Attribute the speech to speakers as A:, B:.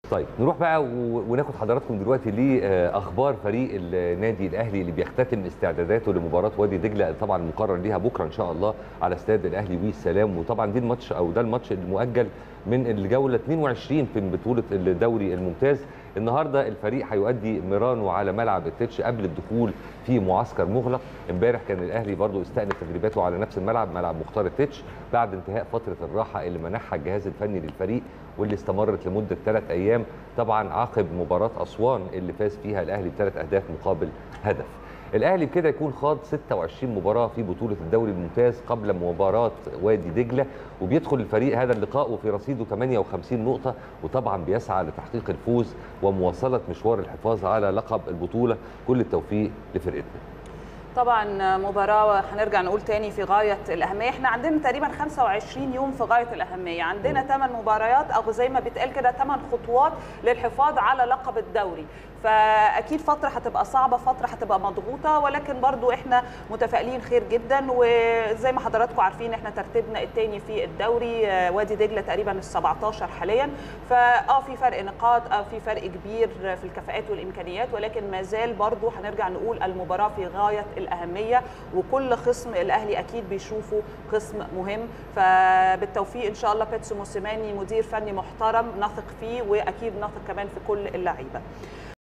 A: طيب نروح بقى و- وناخد حضراتكم دلوقتي لاخبار فريق النادي الاهلي اللي بيختتم استعداداته لمباراه وادي دجله طبعا مقرر ليها بكره ان شاء الله على استاد الاهلي والسلام وطبعا دي الماتش او ده الماتش المؤجل من الجوله 22 في بطوله الدوري الممتاز النهارده الفريق هيؤدي ميرانو على ملعب التتش قبل الدخول في معسكر مغلق امبارح كان الاهلي برضو استأنف تدريباته على نفس الملعب ملعب مختار التتش بعد انتهاء فتره الراحه اللي منحها الجهاز الفني للفريق واللي استمرت لمده ثلاث ايام طبعا عقب مباراه اسوان اللي فاز فيها الاهلي بثلاث اهداف مقابل هدف الاهلي بكده يكون خاض 26 مباراه في بطوله الدوري الممتاز قبل مباراه وادي دجله وبيدخل الفريق هذا اللقاء وفي رصيده 58 نقطه وطبعا بيسعى لتحقيق الفوز ومواصله مشوار الحفاظ على لقب البطوله كل التوفيق لفرقتنا
B: طبعا مباراة هنرجع نقول تاني في غاية الأهمية احنا عندنا تقريبا 25 يوم في غاية الأهمية عندنا 8 مباريات أو زي ما بيتقال كده 8 خطوات للحفاظ على لقب الدوري فأكيد فترة هتبقى صعبة فترة هتبقى مضغوطة ولكن برضو احنا متفائلين خير جدا وزي ما حضراتكم عارفين احنا ترتيبنا التاني في الدوري آه، وادي دجلة تقريبا ال 17 حاليا فاه في فرق نقاط اه في فرق كبير في الكفاءات والإمكانيات ولكن ما زال برضو هنرجع نقول المباراة في غاية الأهمية وكل خصم الأهلي أكيد بيشوفه خصم مهم فبالتوفيق إن شاء الله بيتسو موسيماني مدير فني محترم نثق فيه وأكيد نثق كمان في كل اللعيبة